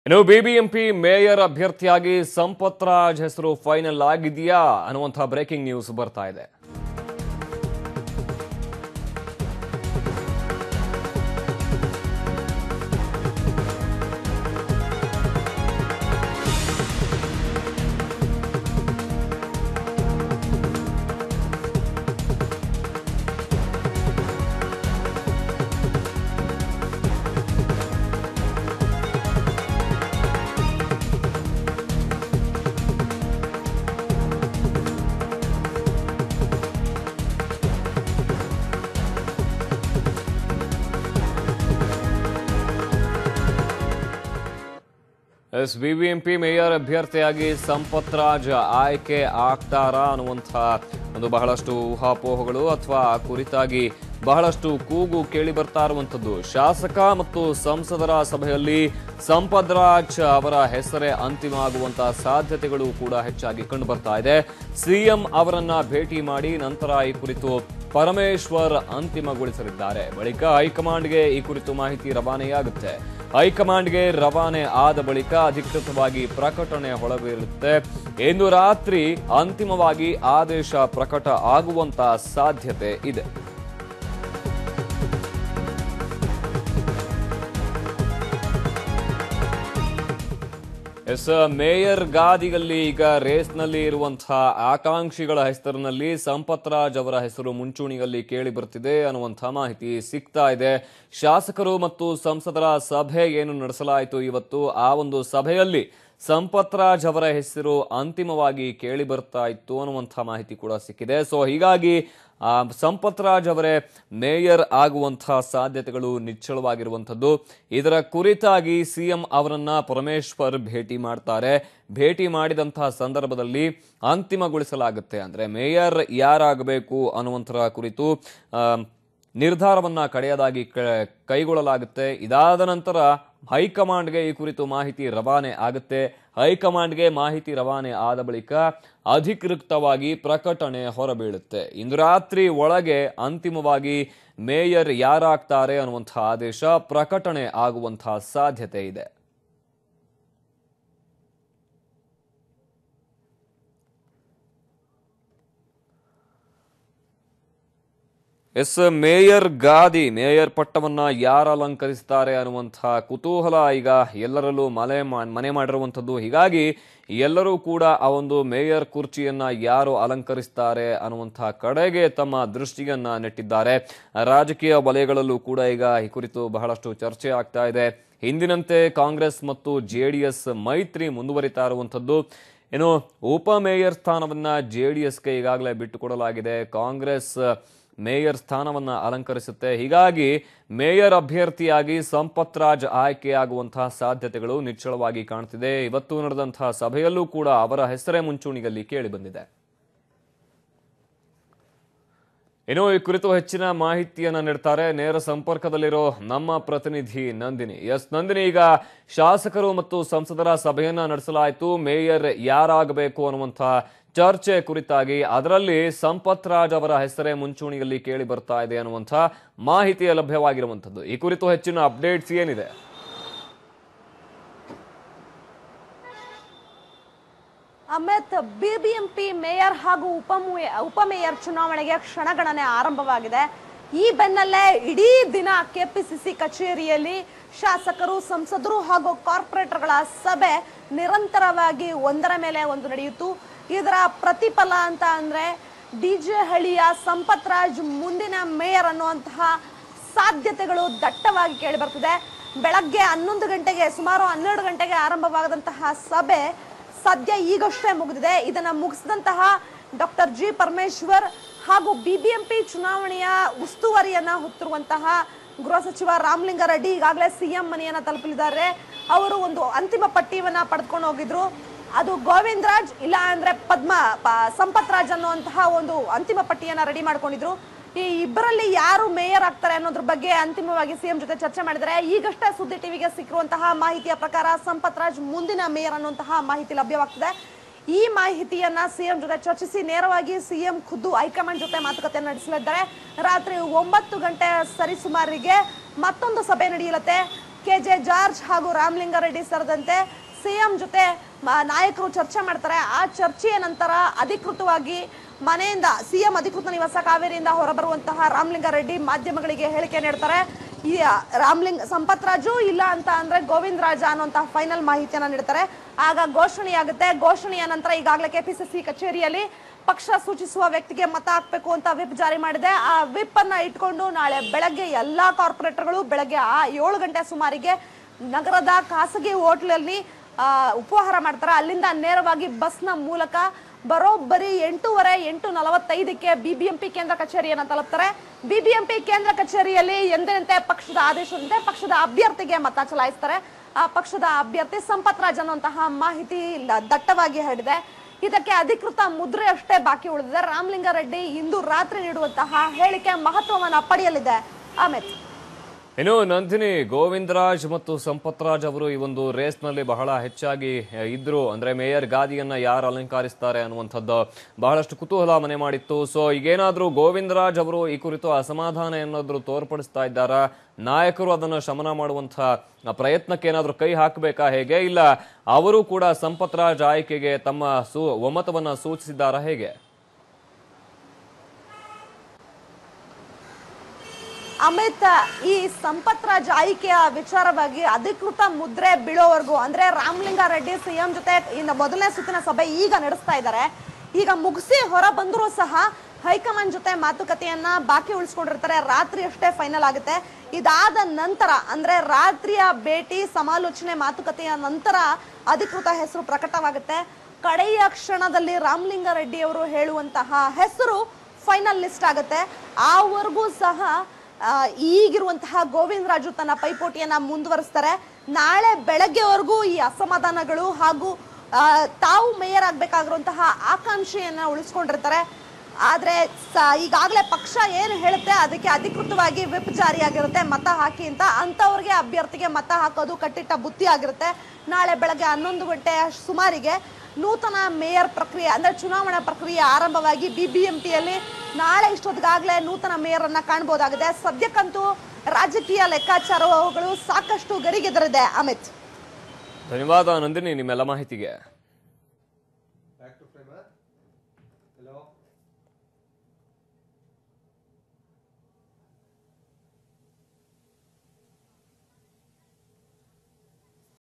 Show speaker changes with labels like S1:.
S1: ಇನ್ನು BBMP mayor ಅಭ್ಯರ್ಥಿಯಾಗಿ ಸಂಪತ್ ರಾಜ್ ಹೆಸರು ಫೈನಲ್ ಆಗಿದೆಯಾ ಅನ್ನುವಂತಹ ಬ್ರೇಕಿಂಗ್ ನ್ಯೂಸ್ ಬರ್ತಾ ಇದೆ ಎಸ್ ಬಿಬಿಎಂಪಿ ಮೇಯರ್ ಅಭ್ಯರ್ಥಿಯಾಗಿ ಸಂಪತ್ ರಾಜ್ ಆಯ್ಕೆ ಆಗ್ತಾರಾ ಅನ್ನುವಂತಹ ಒಂದು ಬಹಳಷ್ಟು ಊಹಾಪೋಹಗಳು ಅಥವಾ ಆ ಕುರಿತಾಗಿ ಬಹಳಷ್ಟು ಕೂಗು ಕೇಳಿ ಬರ್ತಾ ಇರುವಂಥದ್ದು ಶಾಸಕ ಮತ್ತು ಸಂಸದರ ಸಭೆಯಲ್ಲಿ ಸಂಪತ್ ರಾಜ್ ಅವರ ಹೆಸರೇ ಅಂತಿಮ ಆಗುವಂತಹ ಸಾಧ್ಯತೆಗಳು ಕೂಡ ಹೆಚ್ಚಾಗಿ ಕಂಡು ಬರ್ತಾ ಇದೆ ಸಿಎಂ ಅವರನ್ನ ಭೇಟಿ ಮಾಡಿ ನಂತರ ಈ ಕುರಿತು ಪರಮೇಶ್ವರ್ ಅಂತಿಮಗೊಳಿಸಲಿದ್ದಾರೆ ಬಳಿಕ ಹೈಕಮಾಂಡ್ಗೆ ಈ ಕುರಿತು ಮಾಹಿತಿ ರವಾನೆಯಾಗುತ್ತೆ ಹೈಕಮಾಂಡ್ಗೆ ರವಾನೆ ಆದ ಬಳಿಕ ಅಧಿಕೃತವಾಗಿ ಪ್ರಕಟಣೆ ಹೊರಬೀಳುತ್ತೆ ಇಂದು ರಾತ್ರಿ ಅಂತಿಮವಾಗಿ ಆದೇಶ ಪ್ರಕಟ ಆಗುವಂತ ಸಾಧ್ಯತೆ ಇದೆ ಎಸ್ ಮೇಯರ್ ಗಾದಿಯಲ್ಲಿ ಈಗ ರೇಸ್ನಲ್ಲಿ ಇರುವಂತಹ ಆಕಾಂಕ್ಷಿಗಳ ಹೆಸರಿನಲ್ಲಿ ಸಂಪತ್ ರಾಜ್ ಅವರ ಹೆಸರು ಮುಂಚೂಣಿಯಲ್ಲಿ ಕೇಳಿ ಬರ್ತಿದೆ ಅನ್ನುವಂತಹ ಮಾಹಿತಿ ಸಿಗ್ತಾ ಇದೆ ಶಾಸಕರು ಮತ್ತು ಸಂಸದರ ಸಭೆ ಏನು ನಡೆಸಲಾಯಿತು ಇವತ್ತು ಆ ಒಂದು ಸಭೆಯಲ್ಲಿ ಸಂಪತ್ ರಾಜ್ ಅವರ ಹೆಸರು ಅಂತಿಮವಾಗಿ ಕೇಳಿ ಬರ್ತಾ ಇತ್ತು ಅನ್ನುವಂತಹ ಮಾಹಿತಿ ಕೂಡ ಸಿಕ್ಕಿದೆ ಸೊ ಹೀಗಾಗಿ ಆ, ಸಂಪತ್ ರಾಜ್ ಅವರೇ ಮೇಯರ್ ಆಗುವಂತಹ ಸಾಧ್ಯತೆಗಳು ನಿಚ್ಚಳವಾಗಿರುವಂಥದ್ದು ಇದರ ಕುರಿತಾಗಿ ಸಿಎಂ ಅವರನ್ನ ಪರಮೇಶ್ವರ್ ಭೇಟಿ ಮಾಡ್ತಾರೆ ಭೇಟಿ ಮಾಡಿದಂತಹ ಸಂದರ್ಭದಲ್ಲಿ ಅಂತಿಮಗೊಳಿಸಲಾಗುತ್ತೆ ಅಂದ್ರೆ ಮೇಯರ್ ಯಾರಾಗಬೇಕು ಅನ್ನುವಂಥರ ಕುರಿತು ಆ, ನಿರ್ಧಾರವನ್ನ ಕಡೆಯದಾಗಿ ಕ- ಕೈಗೊಳ್ಳಲಾಗುತ್ತೆ ಇದಾದ ನಂತರ ಹೈಕಮಾಂಡ್ಗೆ ಈ ಕುರಿತು ಮಾಹಿತಿ ರವಾನೆ ಆಗುತ್ತೆ ಹೈಕಮಾಂಡ್ಗೆ ಮಾಹಿತಿ ರವಾನೆ ಆದ ಬಳಿಕ ಅಧಿಕೃತವಾಗಿ ಪ್ರಕಟಣೆ ಹೊರಬೀಳುತ್ತೆ ಇಂದು ರಾತ್ರಿ ಒಳಗೆ ಅಂತಿಮವಾಗಿ ಮೇಯರ್ ಯಾರಾಗ್ತಾರೆ ಅನ್ನುವಂತಹ ಆದೇಶ ಪ್ರಕಟಣೆ ಆಗುವಂತಹ ಸಾಧ್ಯತೆ ಇದೆ ಎಸ್ ಮೇಯರ್ ಗಾದಿ ಮೇಯರ್ ಪಟ್ಟವನ್ನ ಯಾರು ಅಲಂಕರಿಸ್ತಾರೆ ಅನ್ನುವಂತಹ ಕುತೂಹಲ ಈಗ ಎಲ್ಲರಲ್ಲೂ ಮನೆ ಮಾ- ಮನೆ ಮಾಡಿರುವಂಥದ್ದು ಹೀಗಾಗಿ ಎಲ್ಲರೂ ಕೂಡ ಆ ಒಂದು ಮೇಯರ್ ಕುರ್ಚಿಯನ್ನ ಯಾರು ಅಲಂಕರಿಸ್ತಾರೆ ಅನ್ನುವಂತಹ ಕಡೆಗೆ ತಮ್ಮ ದೃಷ್ಟಿಯನ್ನ ನೆಟ್ಟಿದ್ದಾರೆ ರಾಜಕೀಯ ವಲಯಗಳಲ್ಲೂ ಕೂಡ ಈಗ ಈ ಕುರಿತು ಬಹಳಷ್ಟು ಚರ್ಚೆ ಆಗ್ತಾ ಇದೆ ಹಿಂದಿನಂತೆ ಕಾಂಗ್ರೆಸ್ ಮತ್ತು ಜೆಡಿಎಸ್ ಮೈತ್ರಿ ಮುಂದುವರಿತಾ ಇರುವಂಥದ್ದು ಇನ್ನು ಉಪ ಮೇಯರ್ ಸ್ಥಾನವನ್ನ ಜೆಡಿಎಸ್ಗೆ ಈಗಾಗಲೇ ಬಿಟ್ಟುಕೊಡಲಾಗಿದೆ ಕಾಂಗ್ರೆಸ್ ಮೇಯರ್ ಸ್ಥಾನವನ್ನ ಅಲಂಕರಿಸುತ್ತೆ ಹೀಗಾಗಿ ಮೇಯರ್ ಅಭ್ಯರ್ಥಿಯಾಗಿ ಸಂಪತ್ ರಾಜ್ ಆಯ್ಕೆಯಾಗುವಂತಹ ಸಾಧ್ಯತೆಗಳು ನಿಚ್ಚಳವಾಗಿ ಕಾಣ್ತಿದೆ ಇವತ್ತು ನಡೆದಂತಹ ಸಭೆಯಲ್ಲೂ ಕೂಡ ಅವರ ಹೆಸರೇ ಮುಂಚೂಣಿಯಲ್ಲಿ ಕೇಳಿ ಬಂದಿದೆ ಇನ್ನು ಈ ಕುರಿತು ಹೆಚ್ಚಿನ ಮಾಹಿತಿಯನ್ನ ನೀಡ್ತಾರೆ ನೇರ ಸಂಪರ್ಕದಲ್ಲಿರೋ ನಮ್ಮ ಪ್ರತಿನಿಧಿ ನಂದಿನಿ ಎಸ್ ನಂದಿನಿ ಈಗ ಶಾಸಕರು ಮತ್ತು ಸಂಸದರ ಸಭೆಯನ್ನ ನಡೆಸಲಾಯಿತು ಮೇಯರ್ ಯಾರಾಗಬೇಕು ಅನ್ನುವಂತಹ ಚರ್ಚೆ ಕುರಿತಾಗಿ ಅದರಲ್ಲಿ ಸಂಪತ್ ರಾಜ್ ಅವರ ಹೆಸರೇ ಮುಂಚೂಣಿಯಲ್ಲಿ ಕೇಳಿ ಬರ್ತಾ ಇದೆ ಅನ್ನುವಂತಹ ಮಾಹಿತಿ ಲಭ್ಯವಾಗಿರುವಂತದ್ದು ಈ ಕುರಿತು ಹೆಚ್ಚಿನ ಅಪ್ಡೇಟ್ಸ್ ಏನಿದೆ
S2: ಅಮಿತ್ ಬಿಬಿಎಂಪಿ ಮೇಯರ್ ಹಾಗೂ ಉಪಮೇ- ಉಪಮೇಯರ್ ಚುನಾವಣೆಗೆ ಕ್ಷಣಗಣನೆ ಆರಂಭವಾಗಿದೆ ಈ ಬೆನ್ನಲ್ಲೇ ಇಡೀ ದಿನ ಕೆಪಿಸಿಸಿ ಕಚೇರಿಯಲ್ಲಿ ಶಾಸಕರು ಸಂಸದರು ಹಾಗೂ ಕಾರ್ಪೊರೇಟರ್ಗಳ ಸಭೆ ನಿರಂತರವಾಗಿ ಒಂದರ ಮೇಲೆ ಒಂದು ನಡೆಯಿತು ಇದರ ಪ್ರತಿಫಲ ಅಂತ ಅಂದ್ರೆ ಡಿಜೆ ಹಳ್ಳಿಯ ಸಂಪತ್ ರಾಜ್ ಮುಂದಿನ ಮೇಯರ್ ಅನ್ನುವಂತಹ ಸಾಧ್ಯತೆಗಳು ದಟ್ಟವಾಗಿ ಕೇಳಿ ಬರ್ತಿದೆ ಬೆಳಗ್ಗೆ ಹನ್ನೊಂದು ಗಂಟೆಗೆ ಸುಮಾರು ಹನ್ನೆರಡು ಗಂಟೆಗೆ ಆರಂಭವಾಗದಂತಹ ಸಭೆ ಸದ್ಯ ಈಗಷ್ಟೇ ಮುಗಿದಿದೆ ಇದನ್ನ ಮುಗಿಸಿದಂತಹ ಡಾಕ್ಟರ್ ಜಿ ಪರಮೇಶ್ವರ್ ಹಾಗೂ ಬಿಬಿಎಂಪಿ ಚುನಾವಣೆಯ ಉಸ್ತುವಾರಿಯನ್ನ ಹೊತ್ತಿರುವಂತಹ ಗೃಹ ಸಚಿವ ರಾಮಲಿಂಗಾರೆಡ್ಡಿ ಈಗಾಗಲೇ ಸಿಎಂ ಮನೆಯನ್ನ ತಲುಪಲಿದ್ದಾರೆ ಅವರು ಒಂದು ಅಂತಿಮ ಪಟ್ಟಿಯನ್ನ ಪಡೆದುಕೊಂಡು ಹೋಗಿದ್ರು ಅದು ಗೋವಿಂದ್ ರಾಜ್ ಇಲ್ಲ ಅಂದ್ರೆ ಪದ್ಮ ಪ- ಸಂಪತ್ ರಾಜ್ ಅನ್ನುವಂತಹ ಒಂದು ಅಂತಿಮ ಪಟ್ಟಿಯನ್ನ ರೆಡಿ ಮಾಡ್ಕೊಂಡಿದ್ರು ಈ ಇಬ್ಬರಲ್ಲಿ ಯಾರು ಮೇಯರ್ ಆಗ್ತಾರೆ ಅನ್ನೋದ್ರ ಬಗ್ಗೆ ಅಂತಿಮವಾಗಿ ಸಿಎಂ ಜೊತೆ ಚರ್ಚೆ ಮಾಡಿದ್ದಾರೆ ಈಗಷ್ಟೇ ಸುದ್ದಿ ಟಿವಿಗೆ ಸಿಕ್ಕಿರುವಂತಹ ಮಾಹಿತಿಯ ಪ್ರಕಾರ ಸಂಪತ್ ರಾಜ್ ಮುಂದಿನ ಮೇಯರ್ ಅನ್ನುವಂತಹ ಮಾಹಿತಿ ಲಭ್ಯವಾಗ್ತಿದೆ ಈ ಮಾಹಿತಿಯನ್ನ ಸಿಎಂ ಜೊತೆ ಚರ್ಚಿಸಿ ನೇರವಾಗಿ ಸಿಎಂ ಖುದ್ದು ಹೈಕಮಾಂಡ್ ಜೊತೆ ಮಾತುಕತೆ ನಡೆಸಲಿದ್ದಾರೆ ರಾತ್ರಿ ಒಂಬತ್ತು ಗಂಟೆ ಸರಿಸುಮಾರಿಗೆ ಮತ್ತೊಂದು ಸಭೆ ನಡೆಯಲತ್ತೆ ಕೆ ಜೆ ಜಾರ್ಜ್ ಹಾಗೂ ರಾಮಲಿಂಗಾರೆಡ್ಡಿ ಸೇರಿದಂತೆ ಸಿಎಂ ಜೊತೆ ಮ- ನಾಯಕರು ಚರ್ಚೆ ಮಾಡ್ತಾರೆ ಆ ಚರ್ಚೆಯ ನಂತರ ಅಧಿಕೃತವಾಗಿ ಮನೆಯಿಂದ ಸಿಎಂ ಅಧಿಕೃತ ನಿವಾಸ ಕಾವೇರಿಯಿಂದ ಹೊರಬರುವಂತಹ ರಾಮಲಿಂಗಾರೆಡ್ಡಿ ಮಾಧ್ಯಮಗಳಿಗೆ ಹೇಳಿಕೆ ನೀಡ್ತಾರೆ ಈ ರಾಮ್ಲಿಂಗ್ ಸಂಪತ್ ರಾಜು ಇಲ್ಲ ಅಂತ ಅಂದ್ರೆ ಗೋವಿಂದ್ ರಾಜ ಅನ್ನುವಂತಹ ಫೈನಲ್ ಮಾಹಿತಿಯನ್ನ ನೀಡ್ತಾರೆ ಆಗ ಘೋಷಣೆಯಾಗುತ್ತೆ ಘೋಷಣೆಯ ನಂತರ ಈಗಾಗಲೇ ಕೆಪಿಸಿಸಿ ಕಚೇರಿಯಲ್ಲಿ ಪಕ್ಷ ಸೂಚಿಸುವ ವ್ಯಕ್ತಿಗೆ ಮತ ಹಾಕ್ಬೇಕು ಅಂತ ವಿಪ್ ಜಾರಿ ಮಾಡಿದೆ ಆ ವಿಪ್ ಅನ್ನ ಇಟ್ಕೊಂಡು ನಾಳೆ ಬೆಳಗ್ಗೆ ಎಲ್ಲಾ ಕಾರ್ಪೊರೇಟರ್ಗಳು ಬೆಳಗ್ಗೆ ಆ ಏಳು ಗಂಟೆ ಸುಮಾರಿಗೆ ನಗರದ ಖಾಸಗಿ ಹೋಟ್ಲಲ್ಲಿ ಆ, ಉಪಹಾರ ಮಾಡ್ತಾರೆ ಅಲ್ಲಿಂದ ನೇರವಾಗಿ ಬಸ್ನ ಮೂಲಕ ಬರೋಬ್ಬರಿ ಎಂಟೂವರೆ ಎಂಟು ನಲವತ್ತೈದಕ್ಕೆ ಬಿಬಿಎಂಪಿ ಕೇಂದ್ರ ಕಚೇರಿಯನ್ನು ತಲುಪ್ತಾರೆ ಬಿಬಿಎಂಪಿ ಕೇಂದ್ರ ಕಚೇರಿಯಲ್ಲಿ ಎಂದಿನಂತೆ ಪಕ್ಷದ ಆದೇಶದಂತೆ ಪಕ್ಷದ ಅಭ್ಯರ್ಥಿಗೆ ಮತ ಚಲಾಯಿಸ್ತಾರೆ ಆ ಪಕ್ಷದ ಅಭ್ಯರ್ಥಿ ಸಂಪತ್ ರಾಜ್ ಅನ್ನುವಂತಹ ಮಾಹಿತಿ ಲ- ದಟ್ಟವಾಗಿ ಹರಡಿದೆ ಇದಕ್ಕೆ ಅಧಿಕೃತ ಮುದ್ರೆ ಅಷ್ಟೇ ಬಾಕಿ ಉಳಿದಿದೆ ರಾಮಲಿಂಗಾರೆಡ್ಡಿ ಇಂದು ರಾತ್ರಿ ನೀಡುವಂತಹ ಹೇಳಿಕೆ ಮಹತ್ವವನ್ನ ಪಡೆಯಲಿದೆ ಅಮಿತ್
S1: ಇನ್ನು ನಂದಿನಿ ಗೋವಿಂದರಾಜ್ ಮತ್ತು ಸಂಪತ್ ರಾಜ್ ಅವರು ಈ ಒಂದು ರೇಸ್ನಲ್ಲಿ ಬಹಳ ಹೆಚ್ಚಾಗಿ ಅಹ್, ಇದ್ರು ಅಂದ್ರೆ ಮೇಯರ್ ಗಾದಿಯನ್ನ ಯಾರು ಅಲಂಕರಿಸ್ತಾರೆ ಅನ್ನುವಂಥದ್ದು ಬಹಳಷ್ಟು ಕುತೂಹಲ ಮನೆ ಮಾಡಿತ್ತು ಸೊ ಈಗೇನಾದ್ರೂ ಗೋವಿಂದರಾಜ್ ಅವರು ಈ ಕುರಿತು ಅಸಮಾಧಾನ ಏನಾದ್ರೂ ತೋರ್ಪಡಿಸ್ತಾ ಇದ್ದಾರಾ ನಾಯಕರು ಅದನ್ನು ಶಮನ ಮಾಡುವಂತಹ ಪ್ರಯತ್ನಕ್ಕೆ ಏನಾದ್ರೂ ಕೈ ಹಾಕಬೇಕಾ ಹೇಗೆ ಇಲ್ಲ ಅವರು ಕೂಡ ಸಂಪತ್ ರಾಜ್ ಆಯ್ಕೆಗೆ ತಮ್ಮ ಸು ಒಮ್ಮತವನ್ನ ಸೂಚಿಸಿದ್ದಾರಾ ಹೇಗೆ
S2: ಅಮಿತ್ ಈ ಸಂಪತ್ ರಾಜ್ ಆಯ್ಕೆಯ ವಿಚಾರವಾಗಿ ಅಧಿಕೃತ ಮುದ್ರೆ ಬೀಳೋವರೆಗೂ ಅಂದ್ರೆ ರಾಮಲಿಂಗಾರೆಡ್ಡಿ ಸಿಎಂ ಜೊತೆ ಇನ್ನು ಮೊದಲನೇ ಸುತ್ತಿನ ಸಭೆ ಈಗ ನಡೆಸ್ತಾ ಇದ್ದಾರೆ ಈಗ ಮುಗಿಸಿ ಹೊರ ಬಂದರೂ ಸಹ ಹೈಕಮಾಂಡ್ ಜೊತೆ ಮಾತುಕತೆಯನ್ನ ಬಾಕಿ ಉಳಿಸ್ಕೊಂಡಿರ್ತಾರೆ ರಾತ್ರಿ ಅಷ್ಟೇ ಫೈನಲ್ ಆಗುತ್ತೆ ಇದಾದ ನಂತರ ಅಂದ್ರೆ ರಾತ್ರಿಯ ಭೇಟಿ ಸಮಾಲೋಚನೆ ಮಾತುಕತೆಯ ನಂತರ ಅಧಿಕೃತ ಹೆಸರು ಪ್ರಕಟವಾಗುತ್ತೆ ಕಡೆಯ ಕ್ಷಣದಲ್ಲಿ ರಾಮಲಿಂಗಾರೆಡ್ಡಿ ಅವರು ಹೇಳುವಂತಹ ಹೆಸರು ಫೈನಲ್ ಲಿಸ್ಟ್ ಆಗುತ್ತೆ ಆವರೆಗೂ ಸಹ ಆ, ಈಗಿರುವಂತಹ ಗೋವಿಂದ ರಾಜು ತನ್ನ ಪೈಪೋಟಿಯನ್ನ ಮುಂದುವರಿಸ್ತಾರೆ ನಾಳೆ ಬೆಳಗ್ಗೆವರೆಗೂ ಈ ಅಸಮಾಧಾನಗಳು ಹಾಗೂ ಆ, ತಾವು ಮೇಯರ್ ಆಗ್ಬೇಕಾಗಿರುವಂತಹ ಆಕಾಂಕ್ಷೆಯನ್ನ ಉಳಿಸ್ಕೊಂಡಿರ್ತಾರೆ ಆದ್ರೆ ಸ- ಈಗಾಗಲೇ ಪಕ್ಷ ಏನು ಹೇಳುತ್ತೆ ಅದಕ್ಕೆ ಅಧಿಕೃತವಾಗಿ ವಿಪ್ ಜಾರಿಯಾಗಿರುತ್ತೆ ಮತ ಹಾಕಿ ಅಂತ ಅಂತವ್ರಿಗೆ ಅಭ್ಯರ್ಥಿಗೆ ಮತ ಹಾಕೋದು ಕಟ್ಟಿಟ್ಟ ಬುತ್ತಿ ಆಗಿರುತ್ತೆ ನಾಳೆ ಬೆಳಗ್ಗೆ ಹನ್ನೊಂದು ಗಂಟೆ ಸುಮಾರಿಗೆ ನೂತನ ಮೇಯರ್ ಪ್ರಕ್ರಿಯೆ ಅಂದ್ರೆ ಚುನಾವಣಾ ಪ್ರಕ್ರಿಯೆ ಆರಂಭವಾಗಿ ಬಿಬಿಎಂಪಿಯಲ್ಲಿ ನಾಳೆ ಇಷ್ಟೊತ್ತಿಗಾಗಲೇ ನೂತನ ಮೇಯರ್ ಅನ್ನ ಕಾಣಬಹುದಾಗಿದೆ ಸದ್ಯಕ್ಕಂತೂ ರಾಜಕೀಯ ಲೆಕ್ಕಾಚಾರಗಳು ಸಾಕಷ್ಟು ಗರಿಗೆದರಿದೆ ಅಮಿತ್
S1: ಧನ್ಯವಾದ ನಂದಿನಿ ನಿಮ್ಮೆಲ್ಲ ಮಾಹಿತಿಗೆ